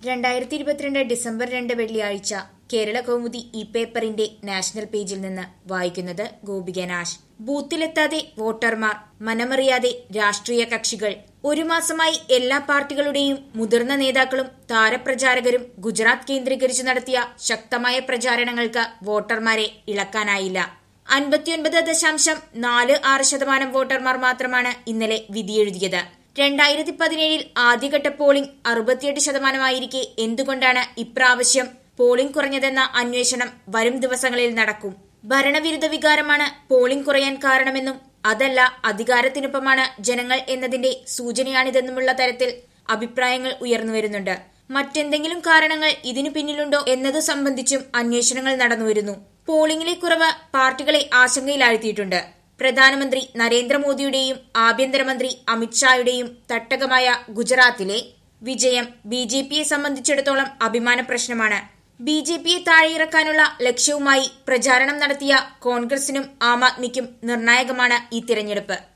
രണ്ടായിരത്തി ഇരുപത്തിരണ്ട് ഡിസംബർ രണ്ട് വെള്ളിയാഴ്ച കേരള കൗമുദി ഇ പേപ്പറിന്റെ നാഷണൽ പേജിൽ നിന്ന് വായിക്കുന്നത് ഗോപിക നാശ് ബൂത്തിലെത്താതെ വോട്ടർമാർ മനമറിയാതെ രാഷ്ട്രീയ കക്ഷികൾ ഒരു മാസമായി എല്ലാ പാർട്ടികളുടെയും മുതിർന്ന നേതാക്കളും താരപ്രചാരകരും ഗുജറാത്ത് കേന്ദ്രീകരിച്ച് നടത്തിയ ശക്തമായ പ്രചാരണങ്ങൾക്ക് വോട്ടർമാരെ ഇളക്കാനായില്ല അൻപത്തിയൊൻപത് ദശാംശം നാല് ആറ് ശതമാനം വോട്ടർമാർ മാത്രമാണ് ഇന്നലെ വിധിയെഴുതിയത് രണ്ടായിരത്തി പതിനേഴിൽ ആദ്യഘട്ട പോളിംഗ് അറുപത്തിയെട്ട് ശതമാനമായിരിക്കെ എന്തുകൊണ്ടാണ് ഇപ്രാവശ്യം പോളിംഗ് കുറഞ്ഞതെന്ന അന്വേഷണം വരും ദിവസങ്ങളിൽ നടക്കും ഭരണവിരുദ്ധ വികാരമാണ് പോളിംഗ് കുറയാൻ കാരണമെന്നും അതല്ല അധികാരത്തിനൊപ്പമാണ് ജനങ്ങൾ എന്നതിന്റെ സൂചനയാണിതെന്നുമുള്ള തരത്തിൽ അഭിപ്രായങ്ങൾ ഉയർന്നുവരുന്നുണ്ട് മറ്റെന്തെങ്കിലും കാരണങ്ങൾ ഇതിനു പിന്നിലുണ്ടോ എന്നതു സംബന്ധിച്ചും അന്വേഷണങ്ങൾ നടന്നുവരുന്നു പോളിംഗിലെ കുറവ് പാർട്ടികളെ ആശങ്കയിലാഴ്ത്തിയിട്ടുണ്ട് പ്രധാനമന്ത്രി നരേന്ദ്രമോദിയുടെയും ആഭ്യന്തരമന്ത്രി അമിത്ഷായുടെയും തട്ടകമായ ഗുജറാത്തിലെ വിജയം ബി ജെ പിയെ സംബന്ധിച്ചിടത്തോളം അഭിമാന പ്രശ്നമാണ് ബി ജെ പിയെ താഴെയിറക്കാനുള്ള ലക്ഷ്യവുമായി പ്രചാരണം നടത്തിയ കോൺഗ്രസിനും ആം ആദ്മിക്കും നിർണായകമാണ് ഈ തിരഞ്ഞെടുപ്പ്